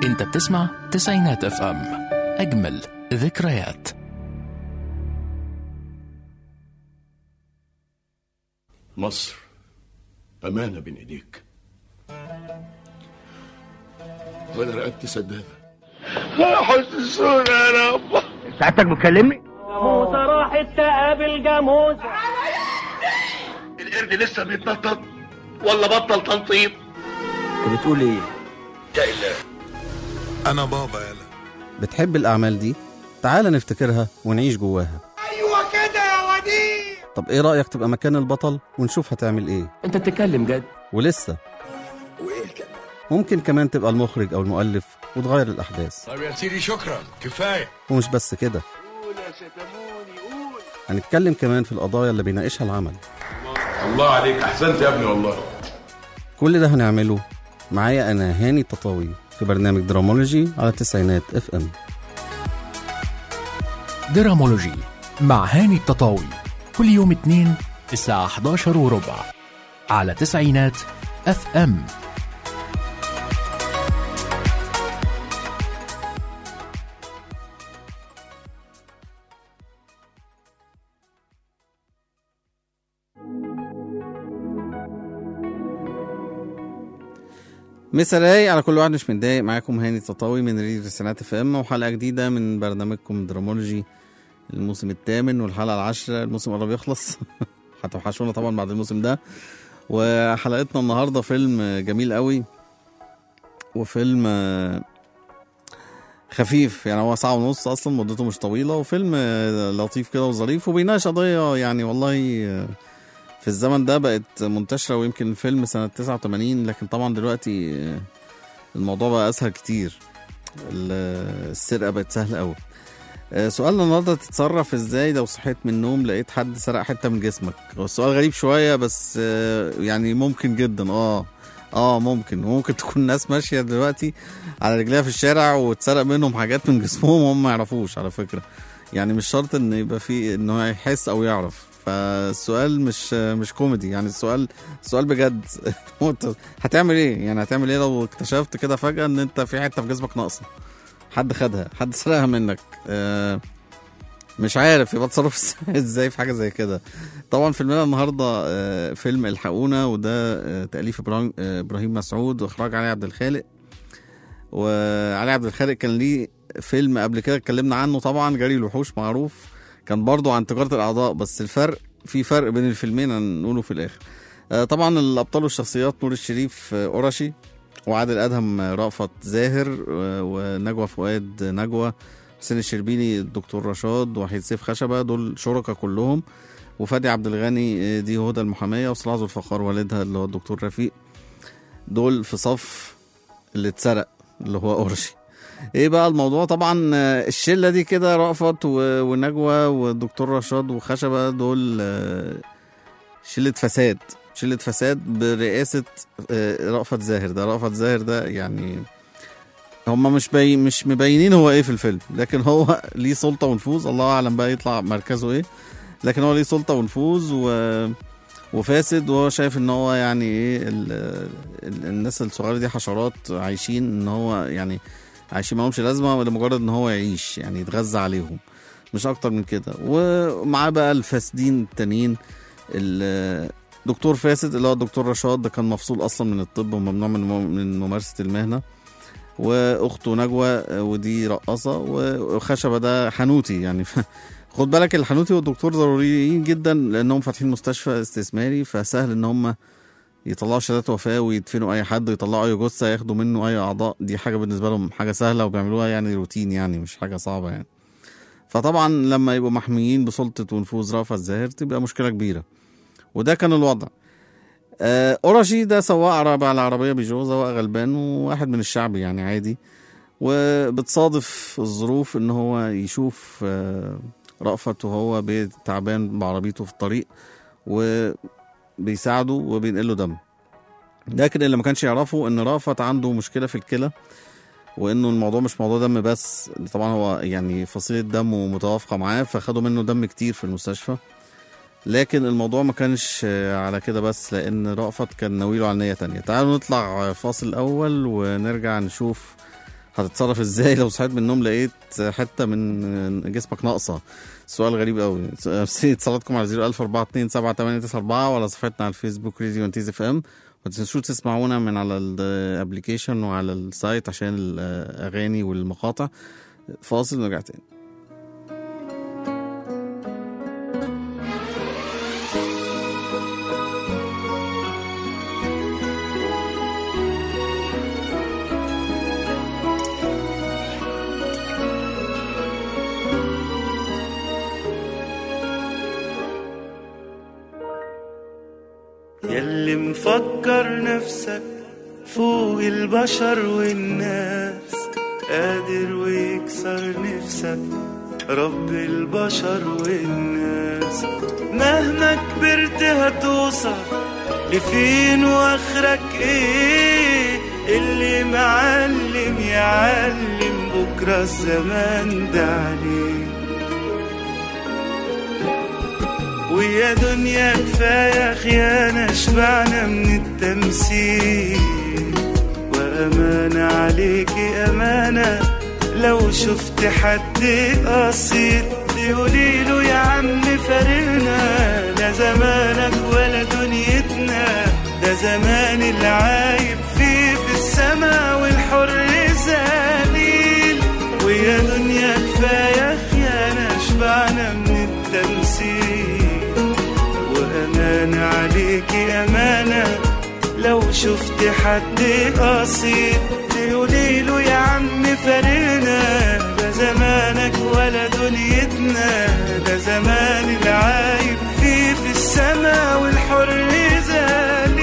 انت بتسمع تسعينات اف ام اجمل ذكريات مصر أمانة بين إيديك وأنا رقبتي سدادة حسن الصورة يا رب سعادتك بتكلمني؟ جاموسة راحت تقابل جاموسة القرد لسه بيتنطط ولا بطل تنطيط انت بتقول ايه؟ أنا بابا يلا بتحب الأعمال دي؟ تعال نفتكرها ونعيش جواها أيوة كده يا وديع طب إيه رأيك تبقى مكان البطل ونشوف هتعمل إيه؟ انت بتتكلم جد ولسه وإيه الكلام؟ ممكن كمان تبقى المخرج أو المؤلف وتغير الأحداث طب يا سيدي شكرا كفاية ومش بس كده هنتكلم كمان في القضايا اللي بيناقشها العمل الله عليك أحسنت يا ابني والله كل ده هنعمله معايا أنا هاني التطاوي في برنامج درامولوجي على تسعينات اف ام درامولوجي مع هاني التطاوي كل يوم اثنين الساعة 11 وربع على تسعينات اف ام مسا رايق على كل واحد مش متضايق معاكم هاني التطاوي من ريديو تسعينات اف ام وحلقة جديدة من برنامجكم درامولوجي الموسم الثامن والحلقة العاشرة الموسم قرب يخلص هتوحشونا طبعا بعد الموسم ده وحلقتنا النهاردة فيلم جميل قوي وفيلم آه، خفيف يعني هو ساعة ونص أصلا مدته مش طويلة وفيلم آه، لطيف كده وظريف وبيناقش قضية يعني والله آه، في الزمن ده بقت منتشرة ويمكن الفيلم سنة 89 لكن طبعا دلوقتي آه، الموضوع بقى أسهل كتير ال- السرقة بقت سهلة أوي آه، سؤالنا النهارده تتصرف ازاي لو صحيت من النوم لقيت حد سرق حته من جسمك هو السؤال غريب شويه بس آه، يعني ممكن جدا اه اه ممكن وممكن تكون ناس ماشيه دلوقتي على رجليها في الشارع واتسرق منهم حاجات من جسمهم وهم ما يعرفوش على فكره يعني مش شرط ان يبقى في ان هو يحس او يعرف فالسؤال مش مش كوميدي يعني السؤال السؤال بجد هو أنت هتعمل ايه يعني هتعمل ايه لو اكتشفت كده فجاه ان انت في حته في جسمك ناقصه حد خدها حد سرقها منك آه مش عارف يبقى اتصرف ازاي في حاجه زي كده طبعا فيلمنا النهارده آه فيلم الحقونا وده آه تاليف إبراهيم- آه، ابراهيم مسعود واخراج علي عبد الخالق وعلي عبد الخالق كان ليه فيلم قبل كده اتكلمنا عنه طبعا جري الوحوش معروف كان برضه عن تجاره الاعضاء بس الفرق في فرق بين الفيلمين هنقوله في الاخر آه طبعا الابطال والشخصيات نور الشريف آه، قرشي وعادل ادهم آه، رأفت زاهر آه، ونجوى فؤاد آه، نجوى حسين الشربيني الدكتور رشاد وحيد سيف خشبه دول شركاء كلهم وفادي عبد الغني آه، دي هدى المحاميه وصلاح ذو الفقار والدها اللي هو الدكتور رفيق دول في صف اللي اتسرق اللي هو قرشي ايه بقى الموضوع طبعا آه، الشله دي كده رأفت و- ونجوى والدكتور رشاد وخشبه دول آه، شله فساد شله فساد برئاسه آه، رأفت زاهر ده رأفت زاهر ده يعني هم مش بي مش مبينين هو ايه في الفيلم لكن هو ليه سلطه ونفوذ الله اعلم بقى يطلع مركزه ايه لكن هو ليه سلطه ونفوذ و وفاسد وهو شايف ان هو يعني ايه ال... ال... الناس الصغيره دي حشرات عايشين ان هو يعني عايشين مالهمش لازمه لمجرد ان هو يعيش يعني يتغذى عليهم مش اكتر من كده ومعاه بقى الفاسدين التانيين ال- دكتور فاسد اللي هو الدكتور رشاد ده كان مفصول اصلا من الطب وممنوع من من ممارسه المهنه واخته نجوى ودي رقاصه وخشبه ده حنوتي يعني خد بالك الحنوتي والدكتور ضروريين جدا لانهم فاتحين مستشفى استثماري فسهل ان هم يطلعوا شهادات وفاه ويدفنوا اي حد يطلعوا اي جثه ياخدوا منه اي اعضاء دي حاجه بالنسبه لهم حاجه سهله وبيعملوها يعني روتين يعني مش حاجه صعبه يعني فطبعا لما يبقوا محميين بسلطه ونفوذ رأفت الزاهر تبقى مشكله كبيره وده كان الوضع آه، أوراشي ده سواق عربي على عربية بيجو سواق غلبان وواحد من الشعب يعني عادي وبتصادف الظروف ان هو يشوف آه، رأفت وهو بي- تعبان بعربيته في الطريق وبيساعده وبينقله دم لكن اللي ما كانش يعرفه ان رأفت عنده مشكلة في الكلى وانه الموضوع مش موضوع دم بس طبعا هو يعني فصيلة دمه متوافقة معاه فخدوا منه دم كتير في المستشفى لكن الموضوع ما كانش آه، على كده بس لان رأفت كان ناويله على نية تانية تعالوا نطلع فاصل اول ونرجع نشوف هتتصرف ازاي لو صحيت من النوم لقيت حته من جسمك ناقصه سؤال غريب قوي ارسلوا اتصالاتكم على 01042 ولا صفحتنا على الفيسبوك راديو انتيز اف ام ما تنسوش تسمعونا من على الابلكيشن وعلى السايت عشان الاغاني والمقاطع فاصل ونرجع تاني ياللي مفكر نفسك فوق البشر والناس قادر ويكسر نفسك رب البشر والناس مهما كبرت هتوصل لفين واخرك ايه اللي معلم يعلم بكرة الزمان ده عليه ويا دنيا كفاية خيانة شبعنا من التمثيل وأمانة عليكي أمانة لو شفت حد قصير تقولي له يا عم فارقنا لا زمانك ولا دنيتنا ده زمان العايب فيه في السما والحر ذليل ويا دنيا كفاية خيانة شبعنا من التمثيل وأمانة عليكي أمانة لو شفت حد قصير تقولي له يا عم فارقنا ده زمانك ولا دنيتنا ده زمان العايب فيه في السما والحر ذليل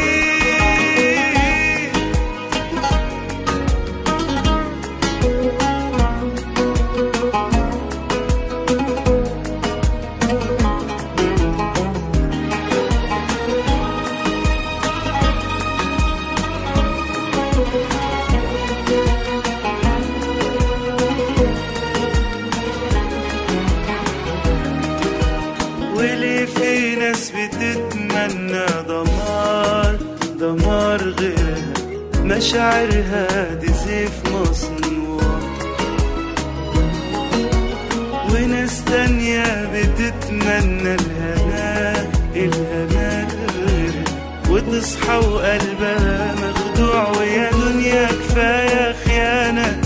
وليه في ناس بتتمنى دمار دمار غيرها مشاعرها دي زيف مصنوع وناس تانية بتتمنى الهنا الهنا غيرها وتصحى وقلبها مخدوع ويا دنيا كفاية خيانة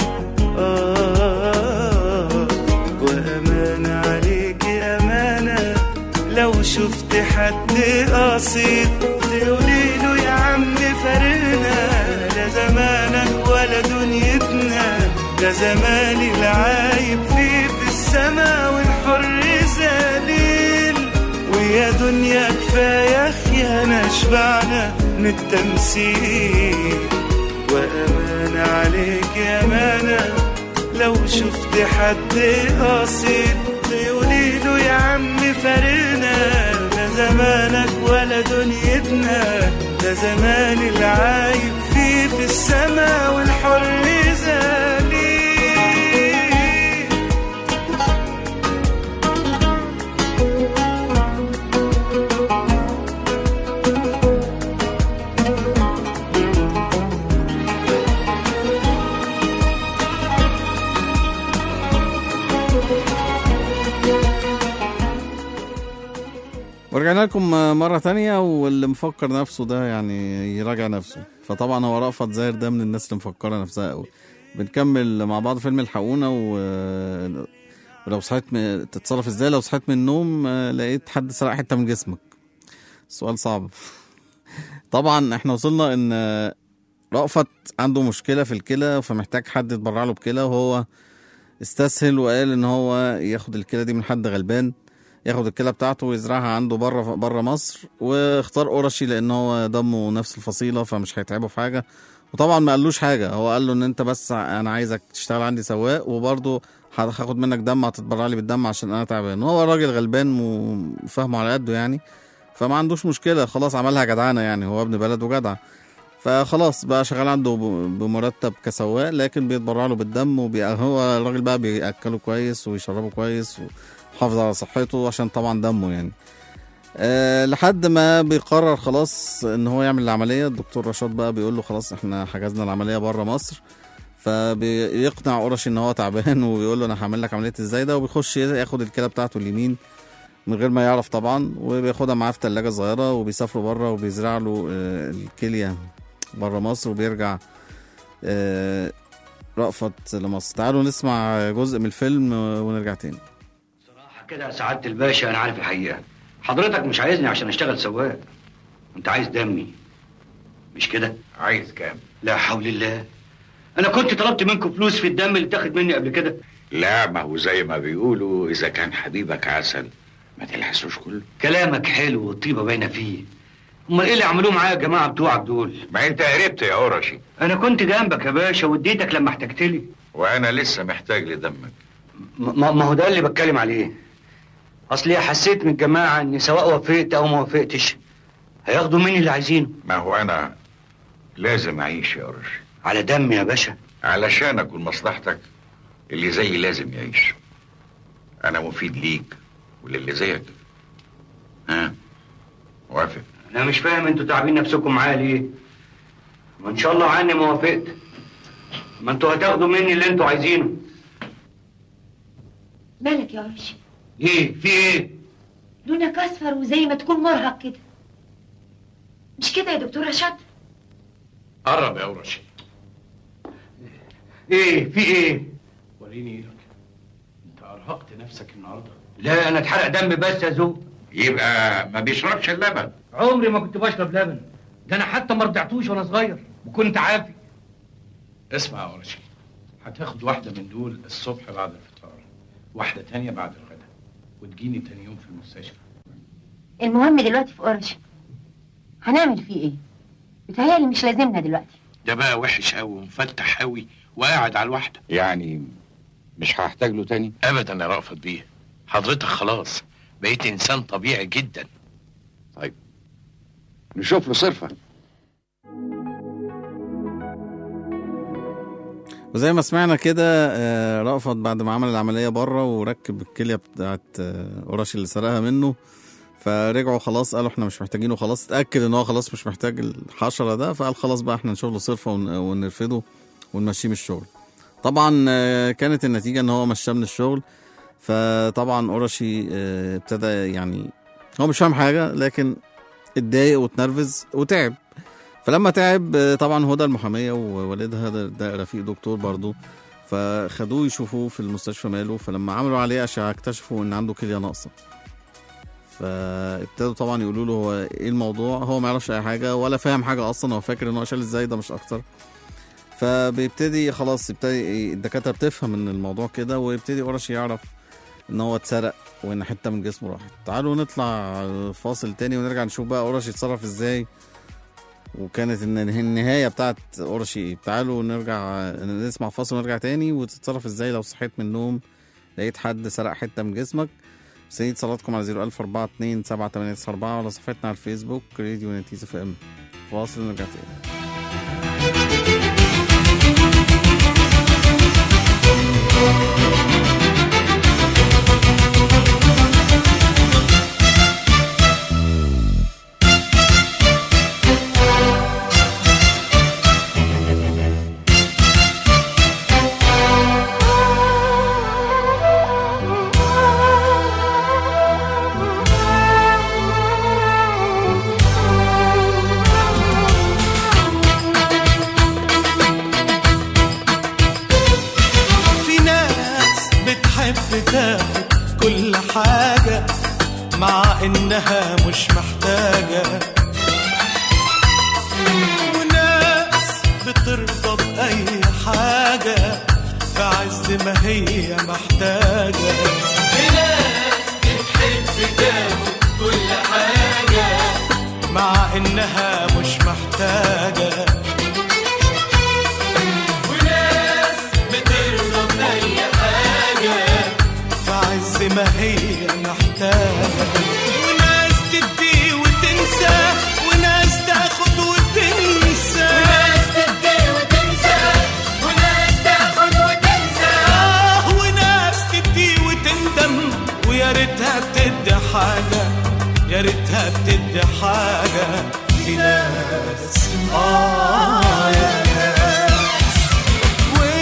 آه وأمانة عليكي أمانة لو شفت حد قصير تقولي له يا عم فارقنا لا زمانك ولا دنيتنا ده زمان العايب فيه في السما والحر ذليل ويا دنيا كفاية خيانة شبعنا من التمثيل وأمانة عليك أمانة لو شفت حد قصير تقولي له يا عم فارقنا لا زمانك ولا دنيتنا ده زمان العايب فيه في السما والحر ذليل ورجعنا لكم مرة تانية واللي مفكر نفسه ده يعني يراجع نفسه فطبعا هو رأفت زاهر ده من الناس اللي مفكرة نفسها قوي بنكمل مع بعض فيلم الحقونا و... ولو صحيت م... تتصرف ازاي لو صحيت من النوم آه، لقيت حد سرق حتة من جسمك سؤال صعب طبعا احنا وصلنا ان آه، رأفت عنده مشكلة في الكلى فمحتاج حد يتبرع له بكلى وهو استسهل وقال ان هو ياخد الكلى دي من حد غلبان ياخد الكلى بتاعته ويزرعها عنده بره بره مصر واختار قرشي لان هو دمه نفس الفصيله فمش هيتعبه في حاجه وطبعا ما قالوش حاجه هو قال له ان انت بس انا عايزك تشتغل عندي سواق وبرضه هاخد منك دم هتتبرع لي بالدم عشان انا تعبان هو راجل غلبان وفاهمه على قده يعني فما عندوش مشكله خلاص عملها جدعانه يعني هو ابن بلد وجدع فخلاص بقى شغال عنده ب- بمرتب كسواق لكن بيتبرع له بالدم وبي... هو الراجل بقى بياكله كويس ويشربه كويس وحافظ على صحته عشان طبعا دمه يعني أه لحد ما بيقرر خلاص ان هو يعمل العمليه الدكتور رشاد بقى بيقول له خلاص احنا حجزنا العمليه بره مصر فبيقنع قرشي ان هو تعبان وبيقول له انا هعمل لك عمليه الزايده وبيخش ياخد الكلى بتاعته اليمين من غير ما يعرف طبعا وبياخدها معاه في ثلاجه صغيره وبيسافروا بره وبيزرع له آه، الكليه بره مصر وبيرجع آه، رأفت لمصر تعالوا نسمع جزء من الفيلم آه، ونرجع تاني صراحة كده يا سعادة الباشا أنا عارف الحقيقة حضرتك مش عايزني عشان أشتغل سواق أنت عايز دمي مش كده؟ عايز كام لا حول الله أنا كنت طلبت منكم فلوس في الدم اللي اتاخد مني قبل كده لا ما هو زي ما بيقولوا اذا كان حبيبك عسل ما تلحسوش كله كلامك حلو والطيبة باينة فيه أمال إيه اللي عملوه معايا يا جماعة بتوعك دول؟ ما انت هربت يا قرشي أنا كنت جنبك يا باشا واديتك لما احتجت لي وانا لسه محتاج لدمك ما ما هو ده اللي بتكلم عليه اصلي حسيت من الجماعه اني سواء وافقت او ما وافقتش هياخدوا مني اللي عايزينه ما هو انا لازم اعيش يا قرشي على دمي يا باشا علشانك ولمصلحتك اللي زيي لازم يعيش انا مفيد ليك وللي زيك ها موافق انا مش فاهم انتوا تعبين نفسكم معايا ليه ما ان شاء الله عني ما وافقت ما انتوا هتاخدوا مني اللي انتوا عايزينه مالك يا عرش ايه في ايه لونك اصفر وزي ما تكون مرهق كده مش كده يا دكتور رشاد قرب يا قرشي ايه في ايه وريني ايدك انت ارهقت نفسك النهارده لا انا اتحرق دم بس يا زوج يبقى ما بيشربش اللبن عمري ما كنت بشرب لبن ده انا حتى ما رضعتوش وانا صغير وكنت عافي اسمع يا قرشي هتاخد واحده من دول الصبح بعد الفطار واحده تانية بعد الغداء وتجيني تاني يوم في المستشفى المهم دلوقتي في قرش هنعمل فيه ايه بتهيألي مش لازمنا دلوقتي ده بقى وحش قوي ومفتح قوي وقاعد على الواحده يعني مش هحتاج له تاني ابدا يا رأفت بيه حضرتك خلاص بقيت انسان طبيعي جدا نشوف له صرفه وزي ما سمعنا كده آه، رأفت بعد ما عمل العملية بره وركب الكلية بتاعت آه، قرش اللي سرقها منه فرجعوا خلاص قالوا احنا مش محتاجينه خلاص اتأكد ان هو خلاص مش محتاج الحشرة ده فقال خلاص بقى احنا نشوف له صرفة ون- ونرفده ونمشيه من الشغل طبعا آه، كانت النتيجة ان هو مشاه من الشغل فطبعا قرشي آه، ابتدى يعني هو مش فاهم حاجة لكن اتضايق واتنرفز وتعب فلما تعب آه، طبعا هدى المحامية ووالدها ده, ده رفيق دكتور برضو فخدوه يشوفوه في المستشفى ماله فلما عملوا عليه أشعة اكتشفوا إن عنده كلية ناقصة فابتدوا طبعا يقولوا له هو ايه الموضوع هو ما يعرفش اي حاجه ولا فاهم حاجه اصلا هو فاكر ان هو شال ازاي ده مش اكتر فبيبتدي خلاص يبتدي الدكاتره بتفهم ان الموضوع كده ويبتدي قرش يعرف ان هو اتسرق وان حته من جسمه راحت تعالوا نطلع فاصل تاني ونرجع نشوف بقى قرش يتصرف ازاي وكانت الن- النهايه بتاعت قرشي ايه تعالوا نرجع نسمع فاصل ونرجع تاني وتتصرف ازاي لو صحيت من النوم لقيت حد سرق حته من جسمك سيد صلاتكم على 01042 7894 ولا صفحتنا على الفيسبوك راديو نتيزة اف ام فاصل ونرجع تاني في ناس بتحب تاخد كل حاجة مع إنها مش محتاجة وناس بترضى بأي حاجة في عز ما هي محتاجة في ناس بتحب تاخد كل حاجة مع إنها مش محتاجة وناس بترضى بأي حاجة في عز ما هي محتاجة وناس تدي وتنسى وناس تاخد وتنسى وناس تدي وتنسى وناس تاخد وتنسى آه وناس تدي وتندم ويا ريتها بتدي حاجة يا ريتها بتدي حاجة في ناس آه يا ناس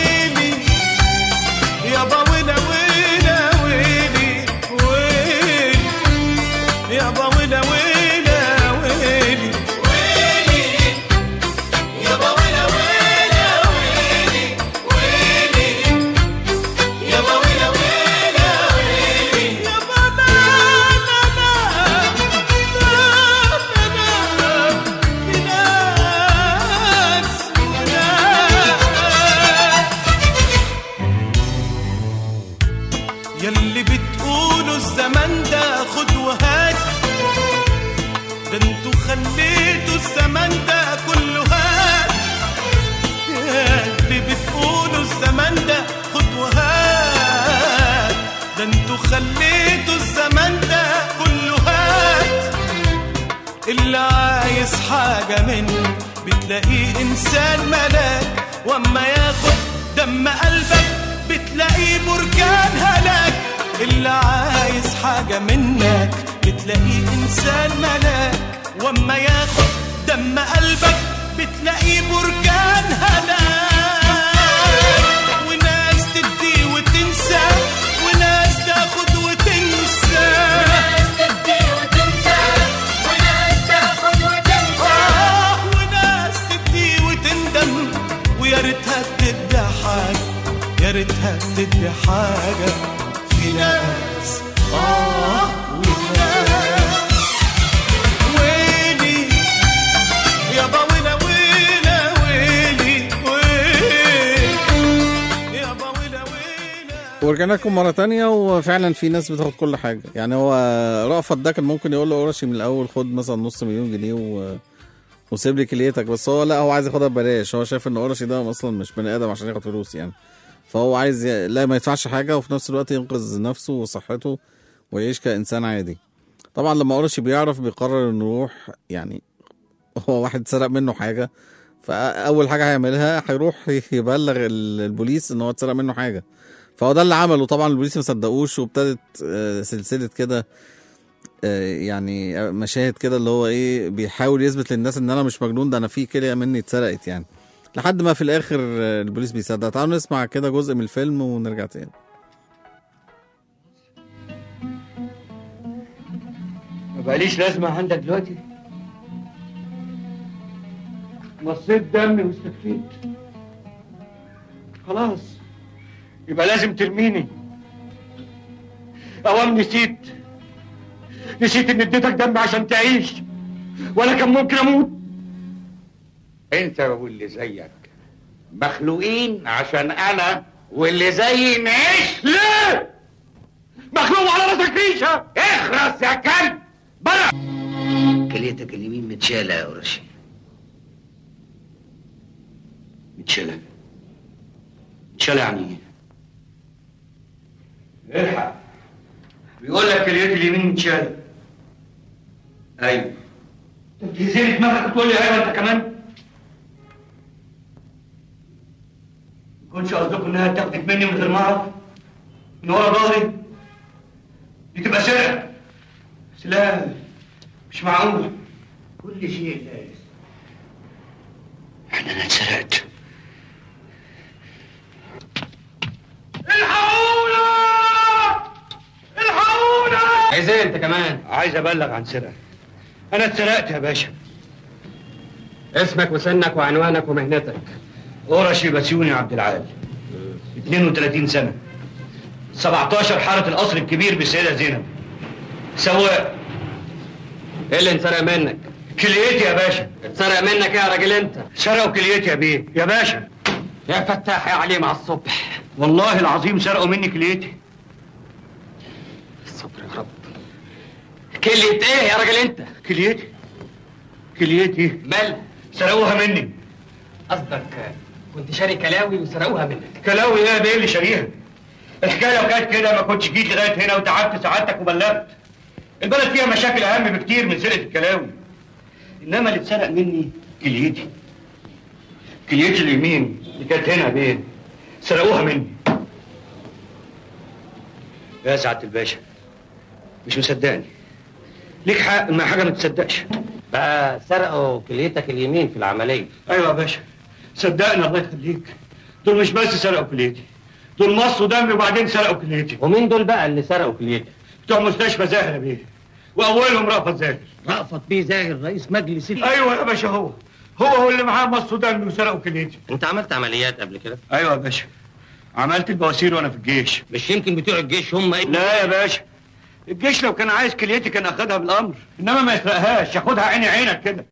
وخليته الزمان ده كله هات اللي عايز حاجة منه بتلاقيه إنسان ملاك وأما ياخد دم قلبك بتلاقيه بركان هلاك اللي عايز حاجة منك بتلاقيه إنسان ملاك وأما ياخد دم قلبك بتلاقيه بركان هلاك وناس تدي وتنسى وناس تاخد وتنسى وناس تدي وتنسى وناس تاخد وتنسى آه وناس تدي وتندم ويا ريتها بتدي حاجة يا ريتها بتدي حاجة في ناس آه وناس ويلي يابا ويلا ويلا ويلي ويلي يابا ويلا ويلا ورجعنا لكم مرة تانية وفعلا في ناس بتاخد كل حاجة يعني هو رأفت ده كان ممكن يقول له قرشي من الأول خد مثلا نص مليون جنيه و... وسيب لي كليتك بس هو لا هو عايز ياخدها ببلاش هو شايف ان قرشي ده اصلا مش بني ادم عشان ياخد فلوس يعني فهو عايز ي... لا ما يدفعش حاجة وفي نفس الوقت ينقذ نفسه وصحته ويعيش كإنسان عادي طبعا لما قرشي بيعرف بيقرر انه يروح يعني هو واحد سرق منه حاجة فأول حاجة هيعملها هيروح يبلغ ال- البوليس ان هو اتسرق منه حاجة فهو ده اللي عمله طبعا البوليس ما صدقوش وابتدت آه، سلسله كده آه، يعني مشاهد كده اللي هو ايه بيحاول يثبت للناس ان انا مش مجنون ده انا في كليه مني اتسرقت يعني لحد ما في الاخر آه، البوليس بيصدق تعالوا نسمع كده جزء من الفيلم ونرجع تاني ما بقاليش لازمة عندك دلوقتي مصيت دمي واستكفيت خلاص يبقى لازم ترميني اوام نسيت نسيت ان اديتك دم عشان تعيش وانا كان ممكن اموت انت واللي زيك مخلوقين عشان انا واللي زيي نعيش ليه مخلوق على راسك ريشه اخرس يا كلب بره كليتك اليمين متشالة يا قرشي متشالة متشالة يعني ايه؟ الحق بيقول لك كليتي اليمين متشالة ايوه انت بتهزلي دماغك وتقول لي ايوه انت كمان ما كنتش قصدكم انها تاخدك مني من غير ما اعرف من ورا ظهري دي تبقى سرقه بس لا مش معقول كل شيء جايز يعني انا اتسرقت الحقونا الحقونا عايز ايه انت كمان؟ عايز ابلغ عن سرقه انا اتسرقت يا باشا اسمك وسنك وعنوانك ومهنتك قرشي بسيوني عبد العال 32 سنه 17 حاره القصر الكبير بالسيده زينب سواق ايه اللي انسرق منك؟ كليتي يا باشا اتسرق منك ايه يا راجل انت؟ سرقوا كليتي يا بيه يا باشا يا فتاح يا عليم على الصبح والله العظيم سرقوا مني كليتي الصبر يا رب كلية ايه يا راجل انت؟ كليتي كليتي مال سرقوها مني قصدك كنت شاري كلاوي وسرقوها منك كلاوي ايه يا بيه اللي شاريها الحكايه لو كانت كده ما كنتش جيت لغايه هنا وتعبت سعادتك وبلغت البلد فيها مشاكل اهم بكتير من سرقه الكلاوي انما اللي اتسرق مني كليتي كليتي اليمين اللي كانت هنا يا بيه سرقوها مني يا سعاده الباشا مش مصدقني ليك حق ما حاجه ما تصدقش بقى سرقوا كليتك اليمين في العملية ايوه يا باشا صدقني الله يخليك دول مش بس سرقوا كليتي دول مصوا دمي وبعدين سرقوا كليتي ومين دول بقى اللي سرقوا كليتك؟ بتوع مستشفى زاهر يا بيه واولهم رأفت زاهر رأفت بيه زاهر رئيس مجلس ايوه يا باشا هو هو هو اللي معاه مصوا دمي وسرقوا كليتي انت عملت عمليات قبل كده؟ ايوه يا باشا عملت البواسير وانا في الجيش مش يمكن بتوع الجيش هم ايه؟ لا يا باشا الجيش لو كان عايز كليتي كان اخدها بالامر انما ما يسرقهاش ياخدها عيني عينك كده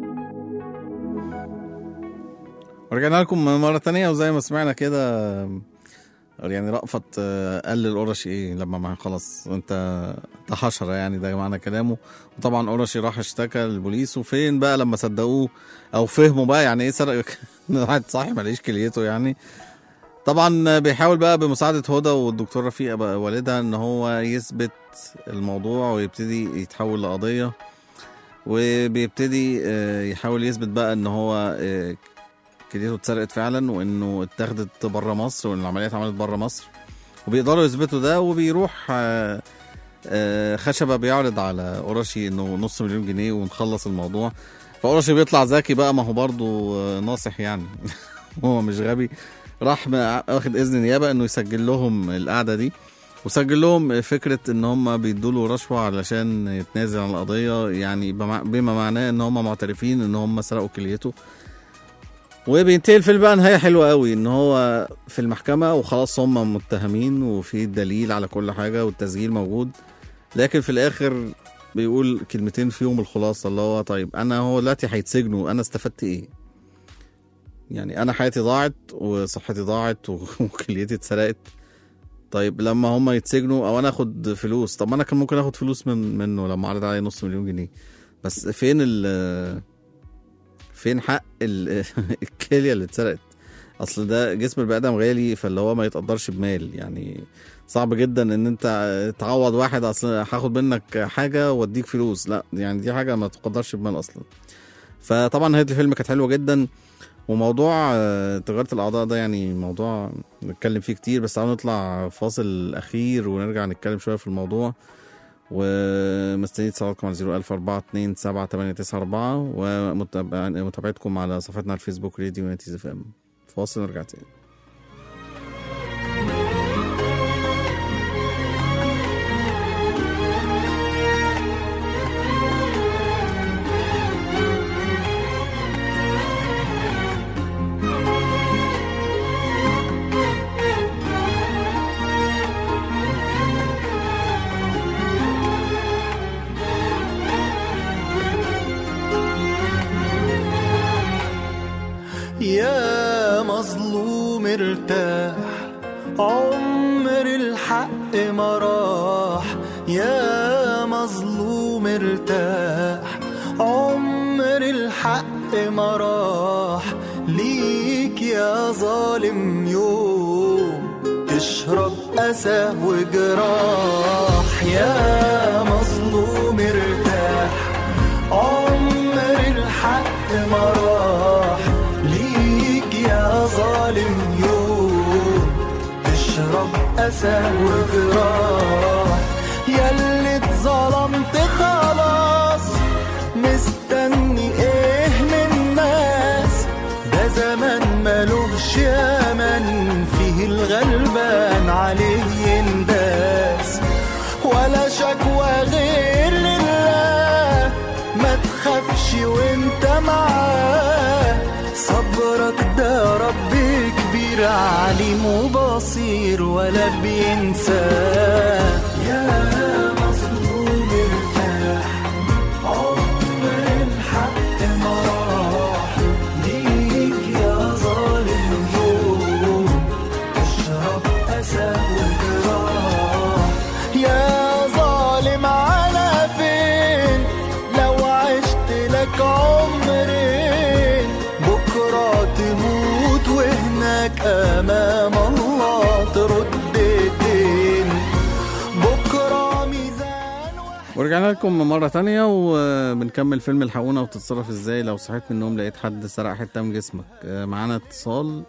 ورجعنا لكم مرة تانية وزي ما سمعنا كده يعني رأفت آه، قال للقرشي ايه لما ما خلاص انت انت حشرة يعني ده معنى كلامه وطبعا قرشي راح اشتكى للبوليس وفين بقى لما صدقوه او فهموا بقى يعني ايه سرق واحد صاحي ماليش كليته يعني طبعا بيحاول بقى بمساعدة هدى والدكتور رفيق بقى والدها ان هو يثبت الموضوع ويبتدي يتحول لقضية وبيبتدي آه، يحاول يثبت بقى ان هو آه، كليته اتسرقت فعلا وانه اتاخدت بره مصر وان العملية اتعملت بره مصر وبيقدروا يثبتوا ده وبيروح آه، آه، خشبة بيعرض على قرشي انه نص مليون جنيه ونخلص الموضوع فقرشي بيطلع ذكي بقى ما هو برضه آه، ناصح يعني هو مش غبي راح ما- واخد اذن نيابه انه يسجل لهم القعده دي وسجل لهم فكره ان هم بيدوا له رشوه علشان يتنازل عن القضيه يعني بمع- بما معناه ان هم معترفين ان هم سرقوا كليته وبينتهي الفيلم بقى نهايه حلوه قوي ان هو في المحكمه وخلاص هم متهمين وفي دليل على كل حاجه والتسجيل موجود لكن في الاخر بيقول كلمتين فيهم الخلاصه اللي هو طيب انا هو دلوقتي هيتسجنوا انا استفدت ايه؟ يعني انا حياتي ضاعت وصحتي ضاعت وكليتي اتسرقت طيب لما هم يتسجنوا او انا اخد فلوس طب ما انا كان ممكن اخد فلوس من منه لما عرض عليا نص مليون جنيه بس فين ال فين حق ال- الكليه اللي اتسرقت اصل ده جسم البني ادم غالي فاللي هو ما يتقدرش بمال يعني صعب جدا ان انت تعوض واحد اصل هاخد منك حاجه واديك فلوس لا يعني دي حاجه ما تقدرش بمال اصلا فطبعا نهايه الفيلم كانت حلوه جدا وموضوع آه، تجاره الاعضاء ده يعني موضوع نتكلم فيه كتير بس تعالوا نطلع فاصل اخير ونرجع نتكلم شويه في الموضوع ومستنيين اتصالاتكم على 01042 ومتابعتكم على صفحتنا على الفيسبوك راديو نتيز اف ام فاصل نرجع تاني يا مظلوم ارتاح عمر الحق ما راح يا مظلوم ارتاح عمر الحق ما راح ليك يا ظالم يوم تشرب أسى وجراح يا مظلوم ارتاح عمر الحق ما راح ليك يا ظالم يوم تشرب أسى وجراح ياللي اتظلمت خلاص مستني ايه من الناس ده زمان ملوش يمن فيه الغلبان عليه ينداس ولا شكوى غير لله ما تخافش وانت معاه صبرك ده رب كبير عليم وبصير ولا بينساه يا مظلوم ارتاح عمر الحق ما راح ليك يا ظالم يوم اشرب أسى وجراح يا ظالم على فين لو عشت لك عمرين بكرة تموت وهناك أمام الله ترد الدين بكرة ميزان ورجعنا لكم مرة تانية وبنكمل فيلم الحقونا وتتصرف ازاي لو صحيت من النوم لقيت حد سرق حتة من جسمك آه، معانا اتصال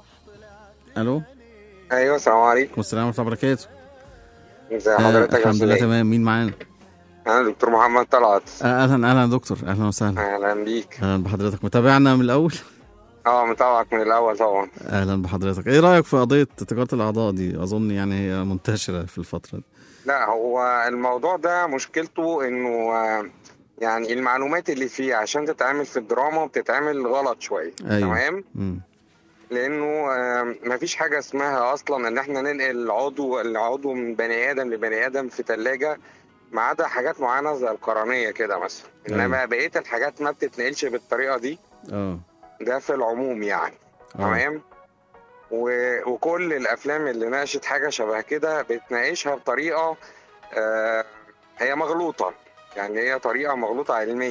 الو ايوه السلام عليكم السلام ورحمة الله وبركاته ازي آه، حضرتك يا الحمد لله أستاذ تمام مين معانا انا دكتور محمد طلعت آه، اهلا اهلا يا دكتور اهلا وسهلا اهلا بيك اهلا بحضرتك متابعنا من الاول اه متابعك من الاول طبعا اهلا بحضرتك ايه رايك في قضيه تجاره الاعضاء دي اظن يعني هي منتشره في الفتره دي لا هو الموضوع ده مشكلته انه آه، يعني المعلومات اللي فيه عشان تتعمل في الدراما بتتعمل غلط شويه ايوه تمام مم. لانه آه، مفيش حاجه اسمها اصلا ان احنا ننقل عضو العضو من بني ادم لبني ادم في ثلاجه ما عدا حاجات معينه زي القرنيه كده مثلا انما بقيه الحاجات ما بتتنقلش بالطريقه دي اه ده في العموم يعني آه. تمام و- وكل الافلام اللي ناقشت حاجه شبه كده بتناقشها بطريقه آه هي مغلوطه يعني هي طريقه مغلوطه علميا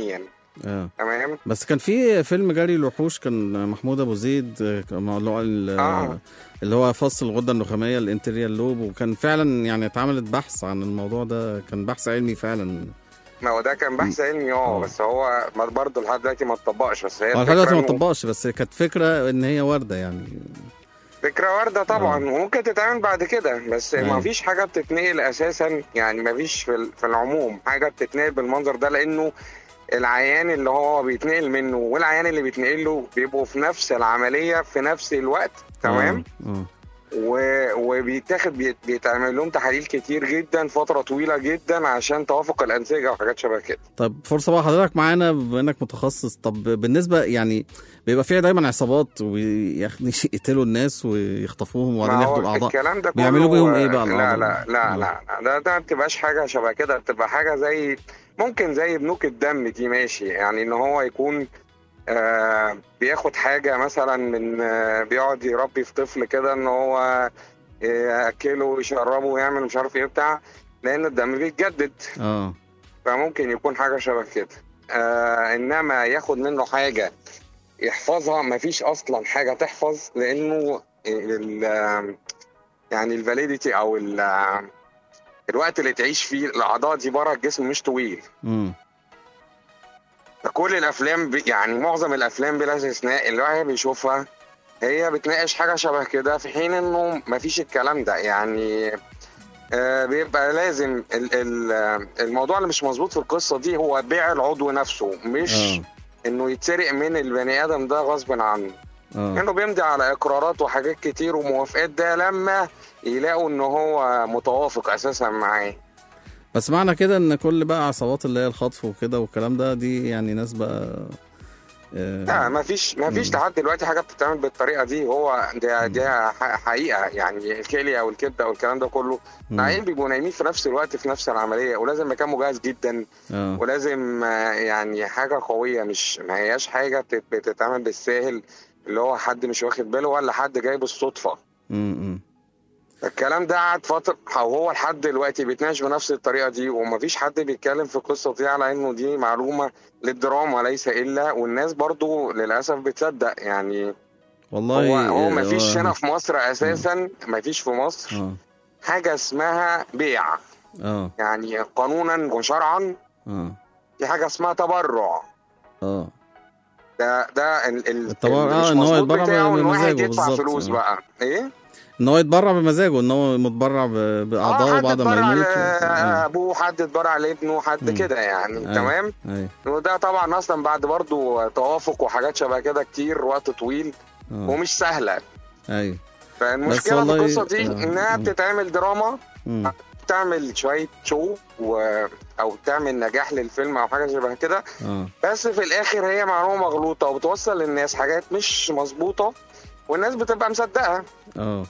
اه تمام بس كان في فيلم جري الوحوش كان محمود ابو زيد آه، كان اللي هو ال- آه. اللي هو فص الغده النخاميه الانتريال لوب وكان فعلا يعني اتعملت بحث عن الموضوع ده كان بحث علمي فعلا ما هو ده كان بحث علمي اه بس هو ما- برضه لحد دلوقتي ما اتطبقش بس هي هو لحد الفكرة دلوقتي ما إنه- طبقش بس كانت فكره ان هي وارده يعني فكرة واردة طبعا وممكن تتعمل بعد كده بس أيوة. ما فيش حاجة بتتنقل أساسا يعني ما فيش في, ال- في العموم حاجة بتتنقل بالمنظر ده لأنه العيان اللي هو بيتنقل منه والعيان اللي بيتنقل له بيبقوا في نفس العملية في نفس الوقت تمام اه و- وبيتاخد بيت- بيتعمل لهم تحاليل كتير جدا فترة طويلة جدا عشان توافق الأنسجة وحاجات شبه كده طب فرصه بقى حضرتك معانا بما انك متخصص طب بالنسبه يعني بيبقى فيها دايما عصابات ويقتلوا الناس ويخطفوهم وبعدين ما هو ياخدوا الاعضاء الكلام ده كله بيعملوا بيهم ايه بقى لا الاعضاء لا لا لا, لا ده ده ما بتبقاش حاجه شبه كده بتبقى حاجه زي ممكن زي بنوك الدم دي ماشي يعني ان هو يكون آه بياخد حاجه مثلا من آه بيقعد يربي في طفل كده ان هو ياكله ويشربه ويعمل مش عارف ايه بتاع لان الدم بيتجدد اه فممكن يكون حاجه شبه كده آه انما ياخد منه حاجه يحفظها مفيش اصلا حاجه تحفظ لانه ال يعني الفاليديتي او ال- الوقت اللي تعيش فيه الاعضاء دي بره الجسم مش طويل امم كل الافلام ب... يعني معظم الافلام بلا استثناء اللي الواحد بيشوفها هي بتناقش حاجه شبه كده في حين انه مفيش الكلام ده يعني آه بيبقى لازم ال... ال... الموضوع اللي مش مظبوط في القصه دي هو بيع العضو نفسه مش اه انه يتسرق من البني ادم ده غصب عنه اه انه بيمضي على اقرارات وحاجات كتير وموافقات ده لما يلاقوا ان هو متوافق اساسا معاه بس معنى كده ان كل بقى عصابات اللي هي الخطف وكده والكلام ده دي يعني ناس بقى آه، لا ما فيش ما فيش لحد دلوقتي حاجه بتتعمل بالطريقه دي هو ده دي ح- حقيقه يعني الكليه او الكبده او الكلام ده كله مم. العيان بيبقوا نايمين في نفس الوقت في نفس العمليه ولازم مكان مجهز جدا اه ولازم آه، يعني حاجه قويه مش ما هياش حاجه بتت- بتتعمل بالساهل اللي هو حد مش واخد باله ولا حد جاي بالصدفه امم الكلام ده قعد فترة أو هو لحد دلوقتي بيتناقش بنفس الطريقة دي ومفيش حد بيتكلم في القصة دي على إنه دي معلومة للدراما ليس إلا والناس برضو للأسف بتصدق يعني والله هو هو آه، مفيش هو- هنا في مصر أساسا مفيش في مصر اه حاجة اسمها بيع اه يعني قانونا وشرعا اه في حاجة اسمها تبرع اه ده ده ال ال التبرع- اللي آه، مش إن هو مظبوط يتبرع بتاعه إن واحد بمزاجه يدفع بالظبط، فلوس آه. بقى إيه؟ ان هو يتبرع بمزاجه ان هو متبرع ب- باعضائه حد بعد ما اتبرع يموت آه. لابوه حد اتبرع لابنه حد مم. كده يعني أيوة. تمام ايوه وده طبعا اصلا بعد برضو توافق وحاجات شبه كده كتير وقت طويل اه ومش سهله ايوه فالمشكله في والله- القصه دي آه. انها مم. بتتعمل دراما مم. تعمل شويه شو و... او تعمل نجاح للفيلم او حاجه شبه كده اه بس في الاخر هي معلومه مغلوطه وبتوصل للناس حاجات مش مظبوطه والناس بتبقى مصدقها اه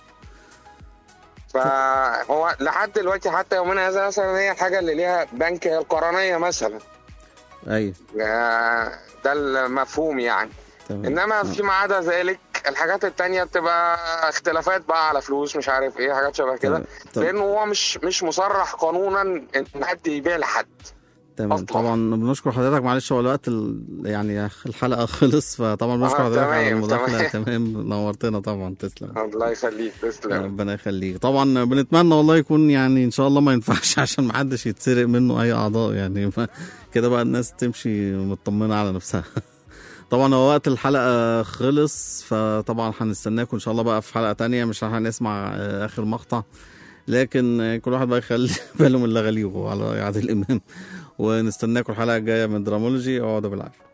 فهو لحد دلوقتي حتى يومنا هذا مثلا هي الحاجه اللي ليها بنك القرنيه مثلا ايوه آه، ده المفهوم يعني تمام انما فيما عدا ذلك الحاجات التانية بتبقى اختلافات بقى على فلوس مش عارف ايه حاجات شبه كده تمام. طب- لانه هو مش مش مصرح قانونا ان حد يبيع لحد تمام طبعا بنشكر حضرتك معلش هو الوقت ال... يعني الحلقه خلص فطبعا بنشكر آه، حضرتك على تمام، المداخله تمام. تمام نورتنا طبعا تسلم الله يخليك تسلم ربنا يخليك طبعا بنتمنى والله يكون يعني ان شاء الله ما ينفعش عشان ما حدش يتسرق منه اي اعضاء يعني ما- كده بقى الناس تمشي مطمنه على نفسها طبعا هو وقت الحلقه خلص فطبعا هنستناكم ان شاء الله بقى في حلقه تانية مش هنسمع آه، اخر مقطع لكن آه، كل واحد بقى يخلي باله من اللي غليه على عادل امام ونستناكم الحلقه الجايه من درامولوجي اقعدوا بالعافيه